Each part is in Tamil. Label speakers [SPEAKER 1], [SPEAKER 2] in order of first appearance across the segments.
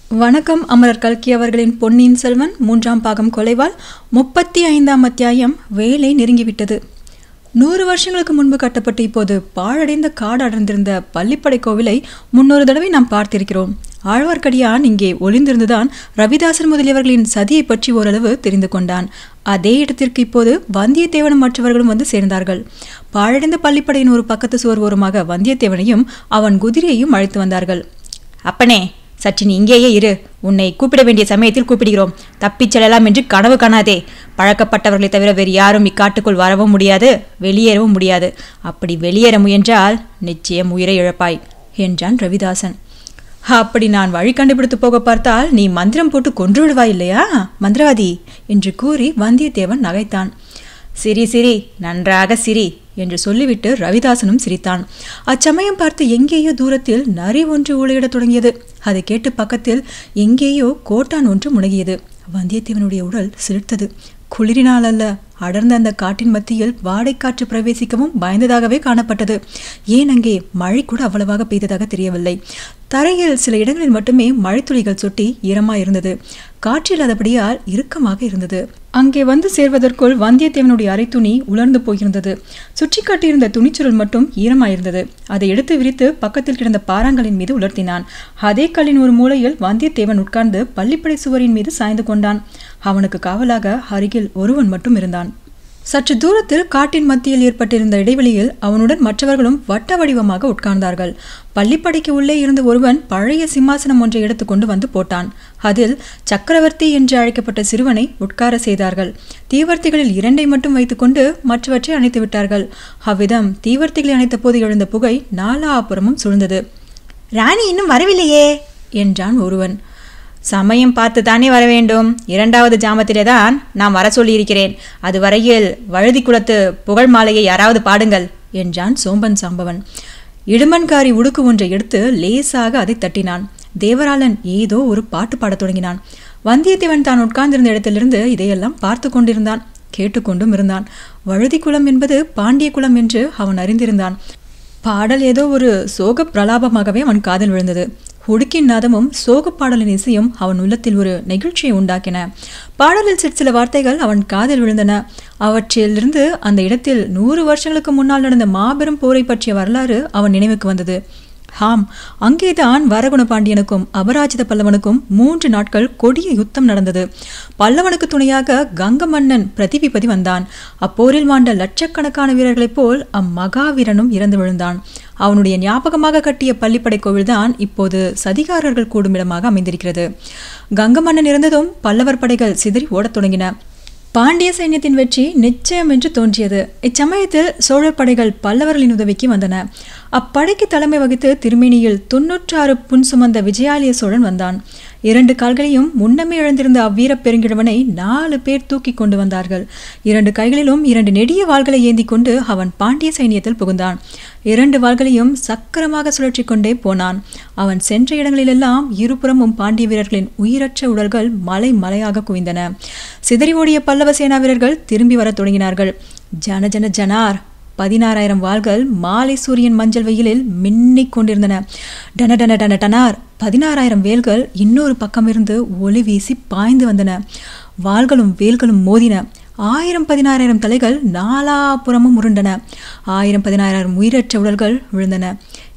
[SPEAKER 1] வணக்கம் அமரர் கல்கி அவர்களின் பொன்னியின் செல்வன் மூன்றாம் பாகம் கொலைவால் முப்பத்தி ஐந்தாம் அத்தியாயம் வேலை நெருங்கிவிட்டது நூறு வருஷங்களுக்கு முன்பு கட்டப்பட்டு இப்போது பாழடைந்த காடு அடர்ந்திருந்த பள்ளிப்படை கோவிலை முன்னொரு தடவை நாம் பார்த்திருக்கிறோம் ஆழ்வார்க்கடியான் இங்கே ஒளிந்திருந்துதான் ரவிதாசன் முதலியவர்களின் சதியை பற்றி ஓரளவு தெரிந்து கொண்டான் அதே இடத்திற்கு இப்போது வந்தியத்தேவனும் மற்றவர்களும் வந்து சேர்ந்தார்கள் பாழடைந்த பள்ளிப்படையின் ஒரு பக்கத்து சுவர் ஓரமாக வந்தியத்தேவனையும் அவன் குதிரையையும் அழைத்து வந்தார்கள் அப்பனே சற்று நீ இங்கேயே இரு உன்னை கூப்பிட வேண்டிய சமயத்தில் கூப்பிடுகிறோம் தப்பிச் செல்லலாம் என்று கனவு காணாதே பழக்கப்பட்டவர்களை தவிர வேறு யாரும் இக்காட்டுக்குள் வரவும் முடியாது வெளியேறவும் முடியாது அப்படி வெளியேற முயன்றால் நிச்சயம் உயிரை இழப்பாய் என்றான் ரவிதாசன் அப்படி நான் வழி கண்டுபிடித்து போக பார்த்தால் நீ மந்திரம் போட்டு கொன்று விடுவாய் இல்லையா மந்திரவாதி என்று கூறி வந்தியத்தேவன் நகைத்தான் சிரி சிரி நன்றாக சிரி என்று சொல்லிவிட்டு ரவிதாசனும் சிரித்தான் அச்சமயம் பார்த்து எங்கேயோ தூரத்தில் நரி ஒன்று ஊழையிடத் தொடங்கியது அதை கேட்டு பக்கத்தில் எங்கேயோ கோட்டான் ஒன்று முனகியது வந்தியத்தேவனுடைய உடல் சிலிர்த்தது குளிரினால் அல்ல அடர்ந்த அந்த காட்டின் மத்தியில் வாடைக்காற்று பிரவேசிக்கவும் பயந்ததாகவே காணப்பட்டது ஏன் அங்கே மழை கூட அவ்வளவாக பெய்ததாக தெரியவில்லை தரையில் சில இடங்களில் மட்டுமே மழைத்துளிகள் சொட்டி ஈரமாக இருந்தது காற்றில்லாதபடியால் இறுக்கமாக இருந்தது அங்கே வந்து சேர்வதற்குள் வந்தியத்தேவனுடைய அரை துணி உலர்ந்து போயிருந்தது சுற்றி காட்டியிருந்த துணிச்சுருள் மட்டும் ஈரமாயிருந்தது அதை எடுத்து விரித்து பக்கத்தில் கிடந்த பாறாங்கலின் மீது உலர்த்தினான் அதே கல்லின் ஒரு மூலையில் வந்தியத்தேவன் உட்கார்ந்து பள்ளிப்படை சுவரின் மீது சாய்ந்து கொண்டான் அவனுக்கு காவலாக அருகில் ஒருவன் மட்டும் இருந்தான் சற்று தூரத்தில் காட்டின் மத்தியில் ஏற்பட்டிருந்த இடைவெளியில் அவனுடன் மற்றவர்களும் வட்ட வடிவமாக உட்கார்ந்தார்கள் பள்ளிப்படைக்கு உள்ளே இருந்த ஒருவன் பழைய சிம்மாசனம் ஒன்றை எடுத்துக்கொண்டு வந்து போட்டான் அதில் சக்கரவர்த்தி என்று அழைக்கப்பட்ட சிறுவனை உட்கார செய்தார்கள் தீவர்த்திகளில் இரண்டை மட்டும் வைத்துக்கொண்டு மற்றவற்றை அணைத்து விட்டார்கள் அவ்விதம் தீவர்த்திகளை அணைத்த போது எழுந்த புகை நாலாபுரமும் சுழ்ந்தது ராணி இன்னும் வரவில்லையே என்றான் ஒருவன் சமயம் பார்த்து தானே வர வேண்டும் இரண்டாவது ஜாமத்திலே தான் நான் வர சொல்லியிருக்கிறேன் அது வரையில் வழுதி குலத்து புகழ் மாலையை யாராவது பாடுங்கள் என்றான் சோம்பன் சாம்பவன் இடுமன்காரி உடுக்கு ஒன்றை எடுத்து லேசாக அதை தட்டினான் தேவராளன் ஏதோ ஒரு பாட்டு பாடத் தொடங்கினான் வந்தியத்தேவன் தான் உட்கார்ந்திருந்த இடத்திலிருந்து இதையெல்லாம் பார்த்து கொண்டிருந்தான் கேட்டுக்கொண்டும் இருந்தான் வழுதி குலம் என்பது பாண்டிய குலம் என்று அவன் அறிந்திருந்தான் பாடல் ஏதோ ஒரு சோக பிரலாபமாகவே அவன் காதில் விழுந்தது உடுக்கின் நாதமும் சோக பாடலின் இசையும் அவன் உள்ளத்தில் ஒரு நெகிழ்ச்சியை உண்டாக்கின பாடலில் சிற்சில சில வார்த்தைகள் அவன் காதில் விழுந்தன அவற்றிலிருந்து அந்த இடத்தில் நூறு வருஷங்களுக்கு முன்னால் நடந்த மாபெரும் போரை பற்றிய வரலாறு அவன் நினைவுக்கு வந்தது ஆம் அங்கேதான் வரகுண பாண்டியனுக்கும் அபராஜித பல்லவனுக்கும் மூன்று நாட்கள் கொடிய யுத்தம் நடந்தது பல்லவனுக்கு துணையாக கங்க மன்னன் பிரதிபிபதி வந்தான் அப்போரில் மாண்ட லட்சக்கணக்கான வீரர்களைப் போல் அம்மகாவீரனும் இறந்து விழுந்தான் அவனுடைய ஞாபகமாக கட்டிய பள்ளிப்படை கோவில்தான் இப்போது சதிகாரர்கள் கூடும் இடமாக அமைந்திருக்கிறது கங்க மன்னன் இருந்ததும் பல்லவர் படைகள் சிதறி ஓடத் தொடங்கின பாண்டிய சைன்யத்தின் வெற்றி நிச்சயம் என்று தோன்றியது இச்சமயத்தில் சோழர் படைகள் பல்லவர்களின் உதவிக்கு வந்தன அப்படைக்கு தலைமை வகித்து திருமேனியில் தொன்னூற்றாறு புன் சுமந்த விஜயாலய சோழன் வந்தான் இரண்டு கால்களையும் முன்னமே இழந்திருந்த அவ்வீர பெருங்கிழவனை நாலு பேர் தூக்கி கொண்டு வந்தார்கள் இரண்டு கைகளிலும் இரண்டு நெடிய வாள்களை ஏந்தி கொண்டு அவன் பாண்டிய சைனியத்தில் புகுந்தான் இரண்டு வாள்களையும் சக்கரமாக சுழற்றி கொண்டே போனான் அவன் சென்ற இடங்களிலெல்லாம் இருபுறமும் பாண்டிய வீரர்களின் உயிரற்ற உடல்கள் மலை மலையாக குவிந்தன சிதறி ஓடிய பல்லவ சேனா வீரர்கள் திரும்பி வரத் தொடங்கினார்கள் ஜன ஜன ஜனார் பதினாறாயிரம் வாள்கள் மாலை சூரியன் மஞ்சள் வெயிலில் மின்னிக் கொண்டிருந்தன டன டன டன டனார் பதினாறாயிரம் வேல்கள் இன்னொரு பக்கமிருந்து ஒளி வீசி பாய்ந்து வந்தன வாள்களும் வேல்களும் மோதின ஆயிரம் பதினாறாயிரம் தலைகள் நாலாபுறமும் உருண்டன ஆயிரம் பதினாறாயிரம் உயிரற்ற உடல்கள் விழுந்தன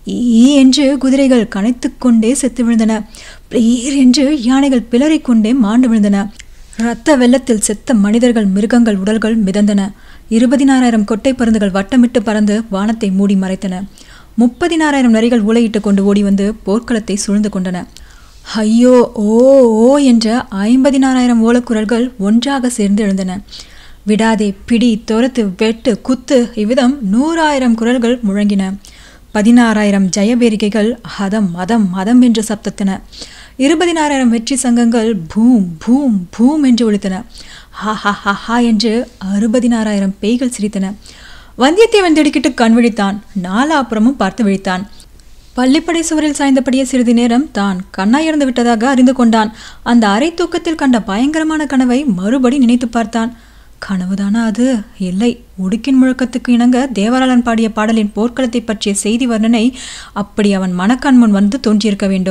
[SPEAKER 1] ஈ என்று குதிரைகள் கனைத்து கொண்டே செத்து விழுந்தன பிரீர் என்று யானைகள் பிளறிக்கொண்டே மாண்டு விழுந்தன இரத்த வெள்ளத்தில் செத்த மனிதர்கள் மிருகங்கள் உடல்கள் மிதந்தன இருபதினாயிரம் கொட்டை பருந்துகள் வட்டமிட்டு பறந்து வானத்தை மூடி மறைத்தன முப்பதினாயிரம் நரிகள் உலையிட்டு கொண்டு ஓடி வந்து போர்க்களத்தை சூழ்ந்து கொண்டன ஐயோ ஓ ஓ என்ற ஐம்பதினாயிரம் ஓலக்குரல்கள் ஒன்றாக சேர்ந்து எழுந்தன விடாதே பிடி துரத்து வெட்டு குத்து இவ்விதம் நூறாயிரம் குரல்கள் முழங்கின பதினாறாயிரம் ஜெயபேரிகைகள் ஹதம் மதம் மதம் என்று சப்தத்தின இருபதினாயிரம் வெற்றி சங்கங்கள் பூம் பூம் பூம் என்று ஒழித்தன ஹா ஹா ஹா ஹா என்று அறுபதினாயிரம் பேய்கள் சிரித்தன வந்தியத்தேவன் திடுக்கிட்டு கண் விழித்தான் நாலாப்புறமும் பார்த்து விழித்தான் பள்ளிப்படை சுவரில் சாய்ந்தபடியே சிறிது நேரம் தான் கண்ணாயிருந்து விட்டதாக அறிந்து கொண்டான் அந்த அரை தூக்கத்தில் கண்ட பயங்கரமான கனவை மறுபடி நினைத்து பார்த்தான் கனவுதானா அது இல்லை உடுக்கின் முழக்கத்துக்கு இணங்க தேவராளன் பாடிய பாடலின் போர்க்களத்தை பற்றிய செய்தி வர்ணனை அப்படி அவன் மனக்கண் முன் வந்து தோன்றியிருக்க வேண்டும்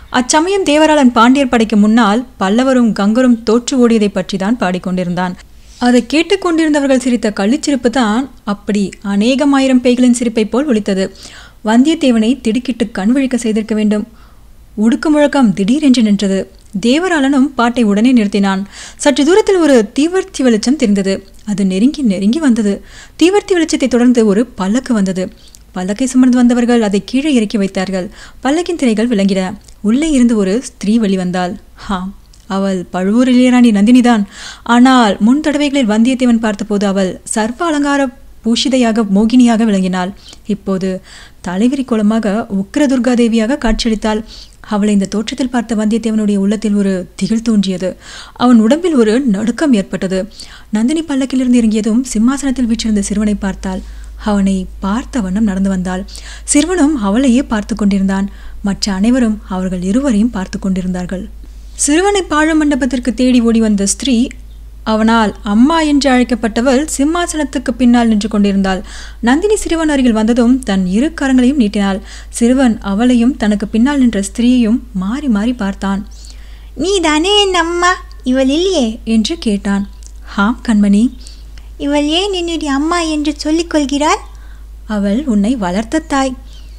[SPEAKER 1] அச்சமயம் தேவராளன் பாண்டியர் படைக்கு முன்னால் பல்லவரும் கங்கரும் தோற்று ஓடியதை பற்றி தான் பாடிக்கொண்டிருந்தான் அதை கேட்டுக்கொண்டிருந்தவர்கள் சிரித்த கள்ளிச்சிரிப்பு தான் அப்படி அநேகமாயிரம் பேய்களின் சிரிப்பை போல் ஒலித்தது வந்தியத்தேவனை திடுக்கிட்டு கண் விழிக்க செய்திருக்க வேண்டும் உடுக்கு முழக்கம் திடீரென்று நின்றது தேவராளனும் பாட்டை உடனே நிறுத்தினான் சற்று தூரத்தில் ஒரு தீவர்த்தி வெளிச்சம் தெரிந்தது அது நெருங்கி நெருங்கி வந்தது தீவர்த்தி வெளிச்சத்தை தொடர்ந்து ஒரு பல்லக்கு வந்தது பல்லக்கை சுமந்து வந்தவர்கள் அதை கீழே இறக்கி வைத்தார்கள் பல்லக்கின் திரைகள் விளங்கின உள்ளே இருந்து ஒரு ஸ்திரீ வெளிவந்தாள் ஹாம் அவள் பழுவூர் இளையராணி நந்தினிதான் ஆனால் முன் தடவைகளில் வந்தியத்தேவன் பார்த்தபோது அவள் சர்வ அலங்கார பூஷிதையாக மோகினியாக விளங்கினாள் இப்போது தலைவிரி கோலமாக உக்கிர தேவியாக காட்சியளித்தாள் அவளை இந்த தோற்றத்தில் பார்த்த வந்தியத்தேவனுடைய உள்ளத்தில் ஒரு திகில் தோன்றியது அவன் உடம்பில் ஒரு நடுக்கம் ஏற்பட்டது நந்தினி பல்லக்கிலிருந்து இறங்கியதும் சிம்மாசனத்தில் வீற்றிருந்த சிறுவனை பார்த்தாள் அவனை பார்த்த வண்ணம் நடந்து வந்தாள் சிறுவனும் அவளையே பார்த்து கொண்டிருந்தான் மற்ற அனைவரும் அவர்கள் இருவரையும் பார்த்து கொண்டிருந்தார்கள் சிறுவனை பாழ மண்டபத்திற்கு தேடி ஓடி வந்த ஸ்திரீ அவனால் அம்மா என்று அழைக்கப்பட்டவள் சிம்மாசனத்துக்கு பின்னால் நின்று கொண்டிருந்தாள் நந்தினி சிறுவன் அருகில் வந்ததும் தன் இரு கரங்களையும் நீட்டினாள் சிறுவன் அவளையும் தனக்கு பின்னால் நின்ற ஸ்திரீயையும் மாறி மாறி பார்த்தான்
[SPEAKER 2] நீ தானே என் அம்மா இவள் இல்லையே
[SPEAKER 1] என்று கேட்டான் ஹாம் கண்மணி
[SPEAKER 2] இவள் ஏன் என்னுடைய அம்மா என்று சொல்லிக் கொள்கிறாள்
[SPEAKER 1] அவள் உன்னை வளர்த்த தாய்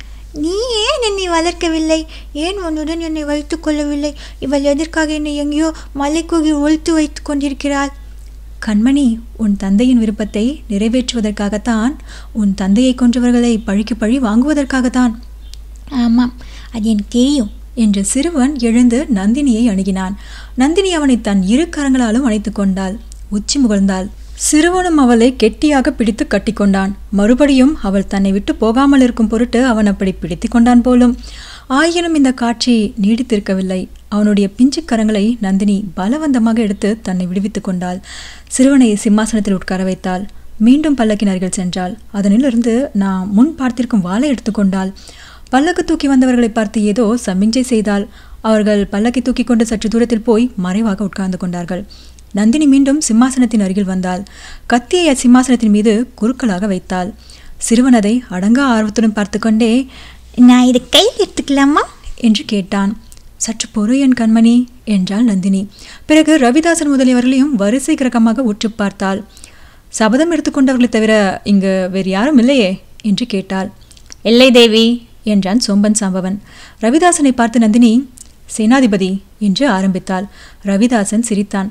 [SPEAKER 2] நீ ஏன் என்னை வளர்க்கவில்லை ஏன் உன்னுடன் என்னை வைத்துக் கொள்ளவில்லை இவள் எதற்காக என்னை எங்கேயோ மலைக்குகி ஒழித்து வைத்துக் கொண்டிருக்கிறாள்
[SPEAKER 1] கண்மணி உன் தந்தையின் விருப்பத்தை நிறைவேற்றுவதற்காகத்தான் உன் தந்தையை கொன்றவர்களை பழிக்கு பழி வாங்குவதற்காகத்தான்
[SPEAKER 2] ஆமாம் அது எனக்கு தெரியும்
[SPEAKER 1] என்று சிறுவன் எழுந்து நந்தினியை அணுகினான் நந்தினி அவனை தன் இரு கரங்களாலும் அணைத்து கொண்டாள் உச்சி முகழ்ந்தாள் சிறுவனும் அவளை கெட்டியாக பிடித்து கட்டிக்கொண்டான் மறுபடியும் அவள் தன்னை விட்டு போகாமல் இருக்கும் பொருட்டு அவன் அப்படி பிடித்து கொண்டான் போலும் ஆயினும் இந்த காட்சி நீடித்திருக்கவில்லை அவனுடைய பிஞ்சு கரங்களை நந்தினி பலவந்தமாக எடுத்து தன்னை விடுவித்துக் கொண்டாள் சிறுவனை சிம்மாசனத்தில் உட்கார வைத்தாள் மீண்டும் பல்லக்கின் அருகில் சென்றாள் அதனிலிருந்து நான் முன் பார்த்திருக்கும் வாளை எடுத்துக்கொண்டாள் பல்லக்கு தூக்கி வந்தவர்களை பார்த்து ஏதோ சமிஞ்சை செய்தாள் அவர்கள் பல்லக்கை தூக்கி கொண்டு சற்று தூரத்தில் போய் மறைவாக உட்கார்ந்து கொண்டார்கள் நந்தினி மீண்டும் சிம்மாசனத்தின் அருகில் வந்தாள் கத்தியை சிம்மாசனத்தின் மீது குறுக்களாக வைத்தாள் சிறுவன் அதை அடங்கா ஆர்வத்துடன் பார்த்து கொண்டே
[SPEAKER 2] நான் இதை கையில் எடுத்துக்கலாமா
[SPEAKER 1] என்று கேட்டான் சற்று பொறு என் கண்மணி என்றாள் நந்தினி பிறகு ரவிதாசன் முதலியவர்களையும் வரிசை கிரகமாக உற்று பார்த்தாள் சபதம் எடுத்துக்கொண்டவர்களை தவிர இங்கு வேறு யாரும் இல்லையே என்று கேட்டாள் இல்லை தேவி என்றான் சோம்பன் சாம்பவன் ரவிதாசனை பார்த்து நந்தினி சேனாதிபதி என்று ஆரம்பித்தாள் ரவிதாசன் சிரித்தான்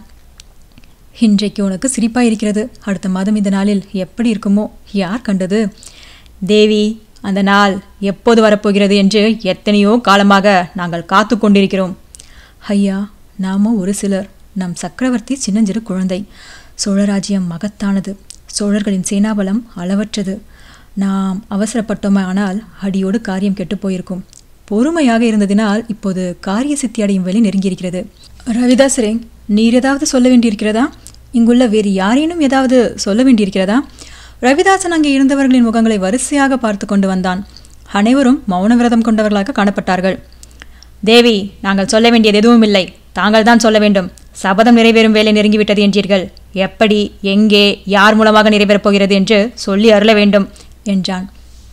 [SPEAKER 1] இன்றைக்கு உனக்கு சிரிப்பாயிருக்கிறது அடுத்த மாதம் இந்த நாளில் எப்படி இருக்குமோ யார் கண்டது தேவி அந்த நாள் எப்போது வரப்போகிறது என்று எத்தனையோ காலமாக நாங்கள் காத்து கொண்டிருக்கிறோம் ஐயா நாமோ ஒரு சிலர் நம் சக்கரவர்த்தி சின்னஞ்சிறு குழந்தை சோழராஜ்யம் மகத்தானது சோழர்களின் சேனாபலம் அளவற்றது நாம் அவசரப்பட்டோமே ஆனால் அடியோடு காரியம் கெட்டுப் போயிருக்கும் பொறுமையாக இருந்ததினால் இப்போது காரிய சித்தி அடையும் வேலை நெருங்கியிருக்கிறது ரவிதாசரே நீர் ஏதாவது சொல்ல வேண்டியிருக்கிறதா இங்குள்ள வேறு யாரேனும் ஏதாவது சொல்ல வேண்டியிருக்கிறதா ரவிதாசன் அங்கே இருந்தவர்களின் முகங்களை வரிசையாக பார்த்து கொண்டு வந்தான் அனைவரும் மௌன விரதம் கொண்டவர்களாக காணப்பட்டார்கள் தேவி நாங்கள் சொல்ல வேண்டியது எதுவும் இல்லை தாங்கள் தான் சொல்ல வேண்டும் சபதம் நிறைவேறும் வேலை நெருங்கிவிட்டது என்றீர்கள் எப்படி எங்கே யார் மூலமாக நிறைவேறப் போகிறது என்று சொல்லி அருள வேண்டும் என்றான்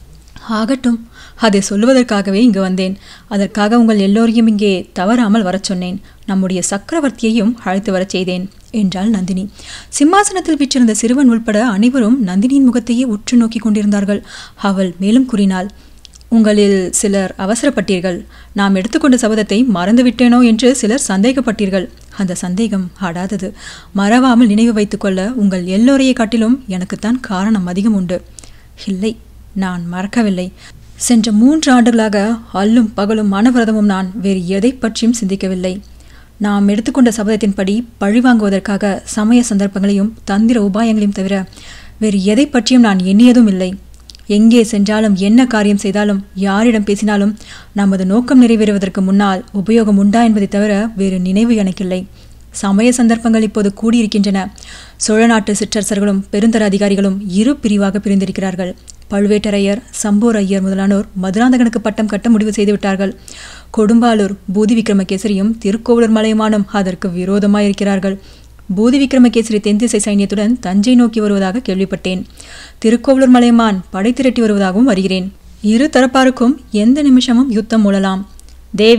[SPEAKER 1] ஆகட்டும் அதை சொல்லுவதற்காகவே இங்கு வந்தேன் அதற்காக உங்கள் எல்லோரையும் இங்கே தவறாமல் வரச் சொன்னேன் நம்முடைய சக்கரவர்த்தியையும் அழைத்து வரச் செய்தேன் என்றாள் நந்தினி சிம்மாசனத்தில் வீற்றிருந்த சிறுவன் உள்பட அனைவரும் நந்தினியின் முகத்தையே உற்று நோக்கி கொண்டிருந்தார்கள் அவள் மேலும் கூறினாள் உங்களில் சிலர் அவசரப்பட்டீர்கள் நாம் எடுத்துக்கொண்ட சபதத்தை மறந்துவிட்டேனோ என்று சிலர் சந்தேகப்பட்டீர்கள் அந்த சந்தேகம் ஆடாதது மறவாமல் நினைவு வைத்துக்கொள்ள உங்கள் எல்லோரையை காட்டிலும் எனக்குத்தான் காரணம் அதிகம் உண்டு இல்லை நான் மறக்கவில்லை சென்ற மூன்று ஆண்டுகளாக அல்லும் பகலும் மனவிரதமும் நான் வேறு எதை பற்றியும் சிந்திக்கவில்லை நாம் எடுத்துக்கொண்ட சபதத்தின்படி பழிவாங்குவதற்காக சமய சந்தர்ப்பங்களையும் தந்திர உபாயங்களையும் தவிர வேறு எதை பற்றியும் நான் எண்ணியதும் இல்லை எங்கே சென்றாலும் என்ன காரியம் செய்தாலும் யாரிடம் பேசினாலும் நமது நோக்கம் நிறைவேறுவதற்கு முன்னால் உபயோகம் உண்டா என்பதை தவிர வேறு நினைவு எனக்கில்லை சமய சந்தர்ப்பங்கள் இப்போது கூடியிருக்கின்றன சோழ நாட்டு சிற்றரசர்களும் பெருந்தர அதிகாரிகளும் இரு பிரிவாக பிரிந்திருக்கிறார்கள் பழுவேட்டரையர் சம்போர் ஐயர் முதலானோர் மதுராந்தகனுக்கு பட்டம் கட்ட முடிவு செய்துவிட்டார்கள் கொடும்பாலூர் பூதி விக்ரமகேசரியும் திருக்கோவலூர் மலையமானும் அதற்கு விரோதமாயிருக்கிறார்கள் பூதி விக்ரமகேசரி தென்திசை சைன்யத்துடன் தஞ்சை நோக்கி வருவதாக கேள்விப்பட்டேன் திருக்கோவலூர் மலையமான் படை திரட்டி வருவதாகவும் வருகிறேன் இரு தரப்பாருக்கும் எந்த நிமிஷமும் யுத்தம் மூழலாம் தேவி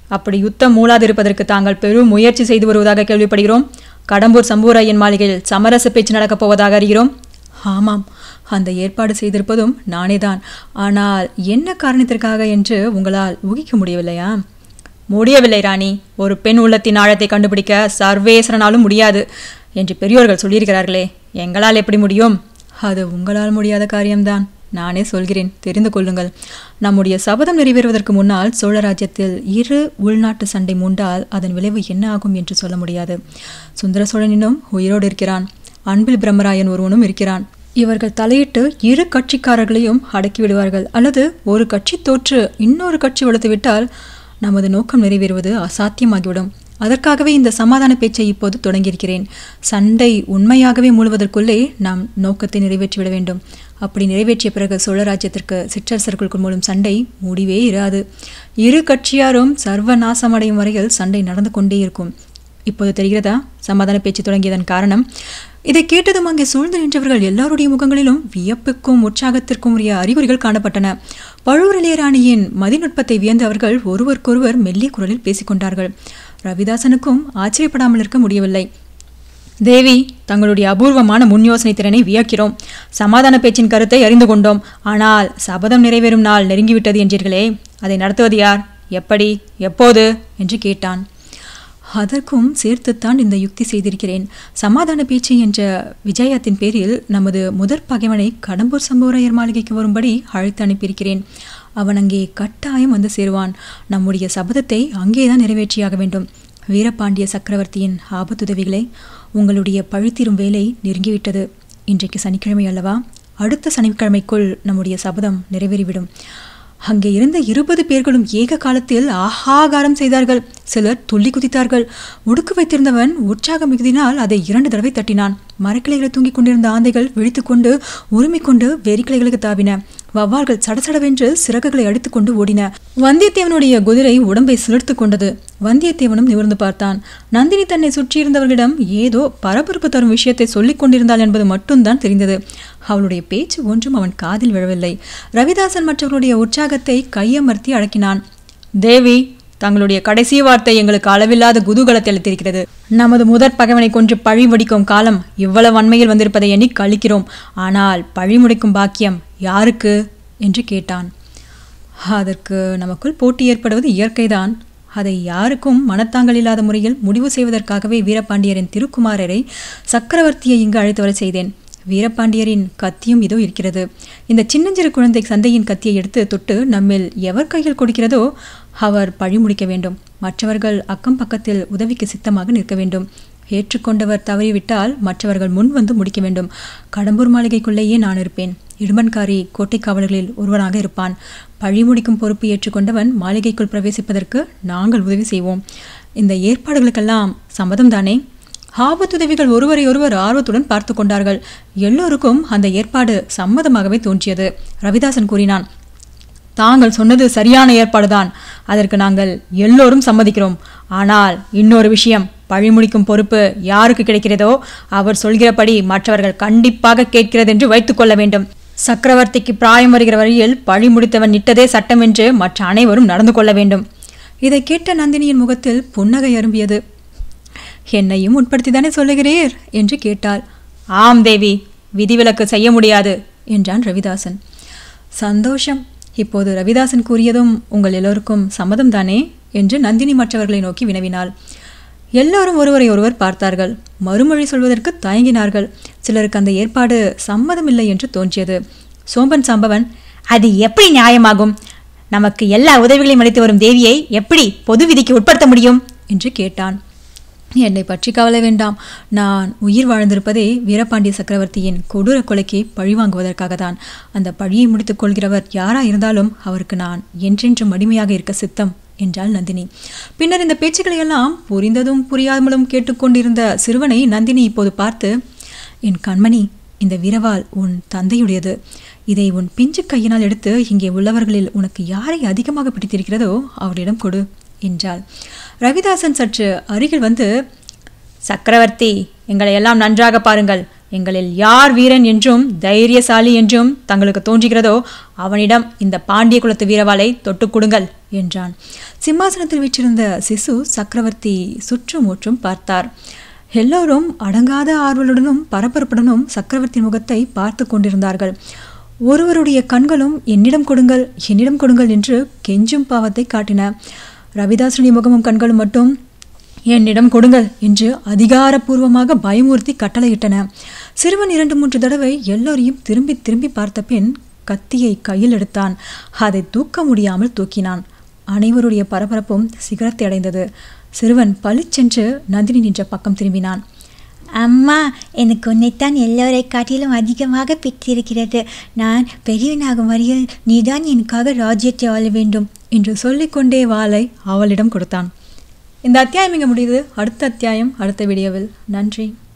[SPEAKER 1] அப்படி யுத்தம் மூளாதிருப்பதற்கு தாங்கள் பெரும் முயற்சி செய்து வருவதாக கேள்விப்படுகிறோம் கடம்பூர் சம்பூராயன் மாளிகையில் சமரச பேச்சு நடக்கப் போவதாக அறிகிறோம் ஆமாம் அந்த ஏற்பாடு செய்திருப்பதும் நானேதான் ஆனால் என்ன காரணத்திற்காக என்று உங்களால் ஊகிக்க முடியவில்லையா முடியவில்லை ராணி ஒரு பெண் உள்ளத்தின் ஆழத்தை கண்டுபிடிக்க சர்வேஸ்வரனாலும் முடியாது என்று பெரியோர்கள் சொல்லியிருக்கிறார்களே எங்களால் எப்படி முடியும் அது உங்களால் முடியாத காரியம்தான் நானே சொல்கிறேன் தெரிந்து கொள்ளுங்கள் நம்முடைய சபதம் நிறைவேறுவதற்கு முன்னால் சோழ ராஜ்யத்தில் இரு உள்நாட்டு சண்டை மூண்டால் அதன் விளைவு என்ன ஆகும் என்று சொல்ல முடியாது சுந்தர சோழனினும் உயிரோடு இருக்கிறான் அன்பில் பிரம்மராயன் ஒருவனும் இருக்கிறான் இவர்கள் தலையிட்டு இரு கட்சிக்காரர்களையும் அடக்கி விடுவார்கள் அல்லது ஒரு கட்சி தோற்று இன்னொரு கட்சி வளர்த்து விட்டால் நமது நோக்கம் நிறைவேறுவது அசாத்தியமாகிவிடும் அதற்காகவே இந்த சமாதான பேச்சை இப்போது தொடங்கியிருக்கிறேன் சண்டை உண்மையாகவே மூழ்வதற்குள்ளே நாம் நோக்கத்தை நிறைவேற்றிவிட வேண்டும் அப்படி நிறைவேற்றிய பிறகு சோழராஜ்யத்திற்கு சிற்றரசர்களுக்குள் மூலம் சண்டை முடிவே இராது இரு கட்சியாரும் சர்வ நாசமடையும் வரையில் சண்டை நடந்து கொண்டே இருக்கும் இப்போது தெரிகிறதா சமாதான பேச்சு தொடங்கியதன் காரணம் இதை கேட்டதும் அங்கே சூழ்ந்து நின்றவர்கள் எல்லாருடைய முகங்களிலும் வியப்புக்கும் உற்சாகத்திற்கும் உரிய அறிகுறிகள் காணப்பட்டன பழுவூர் இளையராணியின் மதிநுட்பத்தை வியந்து அவர்கள் ஒருவருக்கொருவர் மெல்லிய குரலில் பேசிக்கொண்டார்கள் ரவிதாசனுக்கும் ஆச்சரியப்படாமல் இருக்க முடியவில்லை தேவி தங்களுடைய அபூர்வமான முன் யோசனை திறனை வியக்கிறோம் சமாதான பேச்சின் கருத்தை அறிந்து கொண்டோம் ஆனால் சபதம் நிறைவேறும் நாள் நெருங்கிவிட்டது என்றீர்களே அதை நடத்துவது யார் எப்படி எப்போது என்று கேட்டான் அதற்கும் சேர்த்துத்தான் இந்த யுக்தி செய்திருக்கிறேன் சமாதான பேச்சு என்ற விஜயத்தின் பேரில் நமது முதற் பகைவனை கடம்பூர் சம்பூரையர் மாளிகைக்கு வரும்படி அழைத்து அனுப்பியிருக்கிறேன் அவன் அங்கே கட்டாயம் வந்து சேருவான் நம்முடைய சபதத்தை அங்கேதான் நிறைவேற்றியாக வேண்டும் வீரபாண்டிய சக்கரவர்த்தியின் ஆபத்துதவிகளை உங்களுடைய பழித்தீரும் வேலை நெருங்கிவிட்டது இன்றைக்கு சனிக்கிழமை அல்லவா அடுத்த சனிக்கிழமைக்குள் நம்முடைய சபதம் நிறைவேறிவிடும் அங்கே இருந்த இருபது பேர்களும் ஏக காலத்தில் ஆகாகாரம் செய்தார்கள் சிலர் துள்ளி குதித்தார்கள் உடுக்கு வைத்திருந்தவன் உற்சாக மிகுதினால் அதை இரண்டு தடவை தட்டினான் மரக்கிளைகளை தூங்கிக் கொண்டிருந்த ஆந்தைகள் விழித்துக்கொண்டு உரிமிக்கொண்டு வெறிக்கிளைகளுக்கு தாவின வவ்வால்கள் சடசடவென்று சிறகுகளை அடித்துக்கொண்டு ஓடின வந்தியத்தேவனுடைய குதிரை உடம்பை சிலிர்த்து கொண்டது வந்தியத்தேவனும் நிமிர்ந்து பார்த்தான் நந்தினி தன்னை சுற்றியிருந்தவர்களிடம் ஏதோ பரபரப்பு தரும் விஷயத்தை சொல்லிக் கொண்டிருந்தாள் என்பது மட்டும்தான் தெரிந்தது அவளுடைய பேச்சு ஒன்றும் அவன் காதில் விழவில்லை ரவிதாசன் மற்றவர்களுடைய உற்சாகத்தை கையமர்த்தி அடக்கினான் தேவி தங்களுடைய கடைசி வார்த்தை எங்களுக்கு அளவில்லாத குதூகலத்தை அளித்திருக்கிறது நமது முதற் பகைவனை கொன்று பழி முடிக்கும் காலம் இவ்வளவு வன்மையில் வந்திருப்பதை எண்ணி கழிக்கிறோம் ஆனால் பழி முடிக்கும் பாக்கியம் யாருக்கு என்று கேட்டான் அதற்கு நமக்குள் போட்டி ஏற்படுவது இயற்கைதான் அதை யாருக்கும் மனத்தாங்கல் இல்லாத முறையில் முடிவு செய்வதற்காகவே வீரபாண்டியரின் திருக்குமாரரை சக்கரவர்த்தியை இங்கு அழைத்து வர செய்தேன் வீரபாண்டியரின் கத்தியும் இதோ இருக்கிறது இந்த சின்னஞ்சிறு குழந்தை சந்தையின் கத்தியை எடுத்து தொட்டு நம்மில் எவர் கையில் கொடுக்கிறதோ அவர் பழி முடிக்க வேண்டும் மற்றவர்கள் அக்கம் பக்கத்தில் உதவிக்கு சித்தமாக நிற்க வேண்டும் ஏற்றுக்கொண்டவர் தவறிவிட்டால் மற்றவர்கள் முன் வந்து முடிக்க வேண்டும் கடம்பூர் மாளிகைக்குள்ளேயே நான் இருப்பேன் இடுமன்காரி கோட்டை காவலர்களில் ஒருவனாக இருப்பான் பழி முடிக்கும் பொறுப்பு ஏற்றுக்கொண்டவன் மாளிகைக்குள் பிரவேசிப்பதற்கு நாங்கள் உதவி செய்வோம் இந்த ஏற்பாடுகளுக்கெல்லாம் சம்மதம் தானே ஆபத்துதவிகள் ஒருவரை ஒருவர் ஆர்வத்துடன் பார்த்து கொண்டார்கள் எல்லோருக்கும் அந்த ஏற்பாடு சம்மதமாகவே தோன்றியது ரவிதாசன் கூறினான் தாங்கள் சொன்னது சரியான ஏற்பாடுதான் அதற்கு நாங்கள் எல்லோரும் சம்மதிக்கிறோம் ஆனால் இன்னொரு விஷயம் பழி முடிக்கும் பொறுப்பு யாருக்கு கிடைக்கிறதோ அவர் சொல்கிறபடி மற்றவர்கள் கண்டிப்பாக கேட்கிறதென்று வைத்துக்கொள்ள வேண்டும் சக்கரவர்த்திக்கு பிராயம் வருகிற வழியில் பழி முடித்தவன் நிட்டதே சட்டம் என்று மற்ற அனைவரும் நடந்து கொள்ள வேண்டும் இதை கேட்ட நந்தினியின் முகத்தில் புன்னகை அரும்பியது என்னையும் உட்படுத்தித்தானே சொல்லுகிறீர் என்று கேட்டாள் ஆம் தேவி விதிவிலக்கு செய்ய முடியாது என்றான் ரவிதாசன் சந்தோஷம் இப்போது ரவிதாசன் கூறியதும் உங்கள் எல்லோருக்கும் சம்மதம் தானே என்று நந்தினி மற்றவர்களை நோக்கி வினவினாள் எல்லோரும் ஒருவரை ஒருவர் பார்த்தார்கள் மறுமொழி சொல்வதற்கு தயங்கினார்கள் சிலருக்கு அந்த ஏற்பாடு சம்மதமில்லை என்று தோன்றியது சோம்பன் சாம்பவன்
[SPEAKER 3] அது எப்படி நியாயமாகும் நமக்கு எல்லா உதவிகளையும் அளித்து வரும் தேவியை எப்படி பொது விதிக்கு உட்படுத்த முடியும்
[SPEAKER 1] என்று கேட்டான் என்னை பற்றி கவலை வேண்டாம் நான் உயிர் வாழ்ந்திருப்பதே வீரபாண்டிய சக்கரவர்த்தியின் கொடூர கொலைக்கு பழிவாங்குவதற்காக தான் அந்த பழியை முடித்துக் கொள்கிறவர் யாரா இருந்தாலும் அவருக்கு நான் என்றென்றும் அடிமையாக இருக்க சித்தம் என்றாள் நந்தினி பின்னர் இந்த பேச்சுக்களை எல்லாம் புரிந்ததும் புரியாமலும் கேட்டுக்கொண்டிருந்த சிறுவனை நந்தினி இப்போது பார்த்து என் கண்மணி இந்த வீரவாள் உன் தந்தையுடையது இதை உன் பிஞ்சு கையினால் எடுத்து இங்கே உள்ளவர்களில் உனக்கு யாரை அதிகமாக பிடித்திருக்கிறதோ அவரிடம் கொடு என்றாள் ரவிதாசன் சற்று அருகில் வந்து
[SPEAKER 3] சக்கரவர்த்தி எங்களை எல்லாம் நன்றாக பாருங்கள் எங்களில் யார் வீரன் என்றும் தைரியசாலி என்றும் தங்களுக்கு தோன்றுகிறதோ அவனிடம் இந்த பாண்டிய குலத்து வீரவாளை தொட்டுக் கொடுங்கள்
[SPEAKER 1] என்றான் சிம்மாசனத்தில் வீற்றிருந்த சிசு சக்கரவர்த்தி சுற்றுமுற்றும் பார்த்தார் எல்லோரும் அடங்காத ஆர்வலுடனும் பரபரப்புடனும் சக்கரவர்த்தி முகத்தை பார்த்து கொண்டிருந்தார்கள் ஒருவருடைய கண்களும் என்னிடம் கொடுங்கள் என்னிடம் கொடுங்கள் என்று கெஞ்சும் பாவத்தை காட்டின ரவிதாசனுடைய முகமும் கண்களும் மட்டும் என்னிடம் கொடுங்கள் என்று அதிகாரப்பூர்வமாக பயமுறுத்தி கட்டளையிட்டன சிறுவன் இரண்டு மூன்று தடவை எல்லோரையும் திரும்பி திரும்பி பார்த்த பின் கத்தியை கையில் எடுத்தான் அதை தூக்க முடியாமல் தூக்கினான் அனைவருடைய பரபரப்பும் சிகரத்தை அடைந்தது சிறுவன் பளிச்சென்று நந்தினி நின்ற பக்கம் திரும்பினான்
[SPEAKER 2] அம்மா எனக்கு உன்னைத்தான் எல்லோரை காட்டிலும் அதிகமாக பிடித்திருக்கிறது நான் பெரியவனாகும் வரையில் நீதான் எனக்காக ராஜ்யத்தை ஆள வேண்டும்
[SPEAKER 1] என்று சொல்லிக்கொண்டே வாளை அவளிடம் கொடுத்தான் இந்த அத்தியாயம் இங்கே முடியுது அடுத்த அத்தியாயம் அடுத்த வீடியோவில் நன்றி